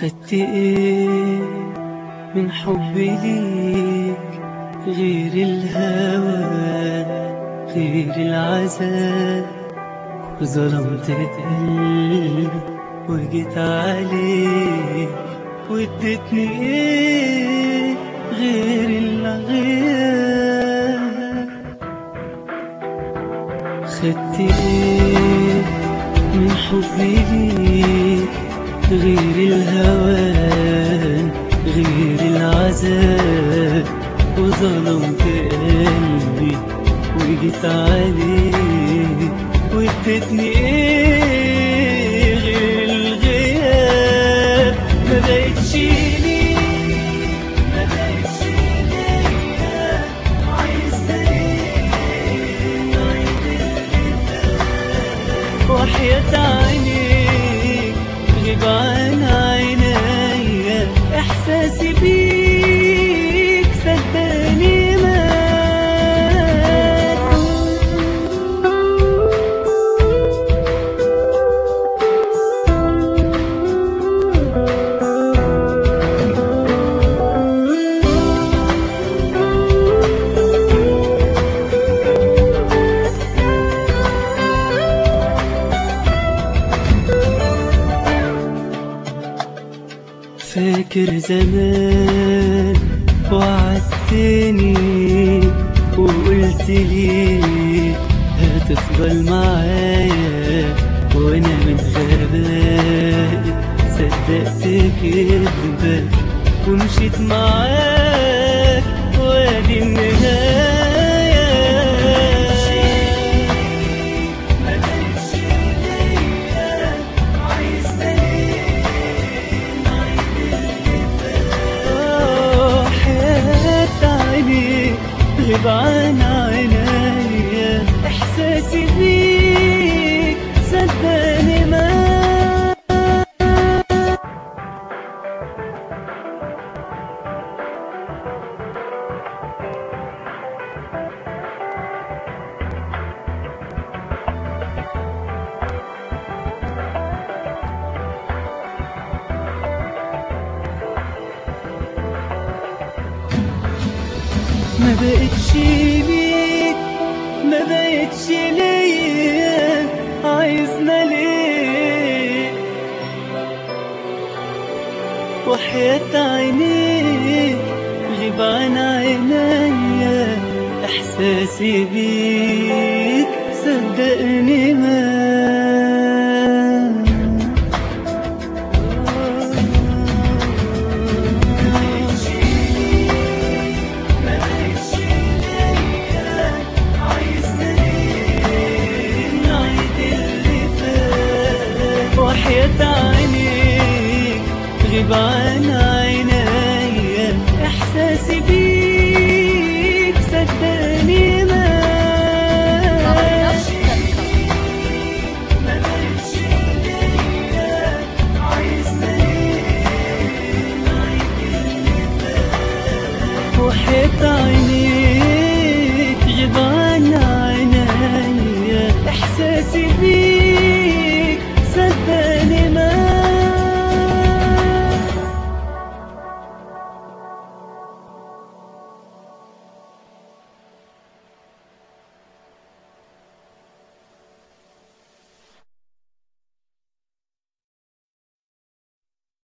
خدت ايه من حبي ليك غير الهوى غير العذاب وظلمت قلبي وجيت عليك واديتني ايه غير الغياب خدت ايه من حبي ليك غير الهوان غير العذاب وظلمت قلبي وجيت عليك واديتني ايه غير الغياب ما بقتش ليك ما بقتش ليا عايز وحياة عينيك غيب عن عينيا احساسي بيك صدقني مات فاكر زمان وعدتني وقلت لي هتفضل معايا وانا من غبائي صدقت كدبك ومشيت معاك وادي النهاية ما بقتش ليا عايز آه، حياة عينيك غيب عن عينيا احساسي بيك صدقني ما ما بقتش ليك ما بقتش ليا عايزنا ليه وحياة عينيك غيب عن عينيا احساسي بيك صدقني ما وحياة عينيك غيب عن عينيا احساسي بيك صدقني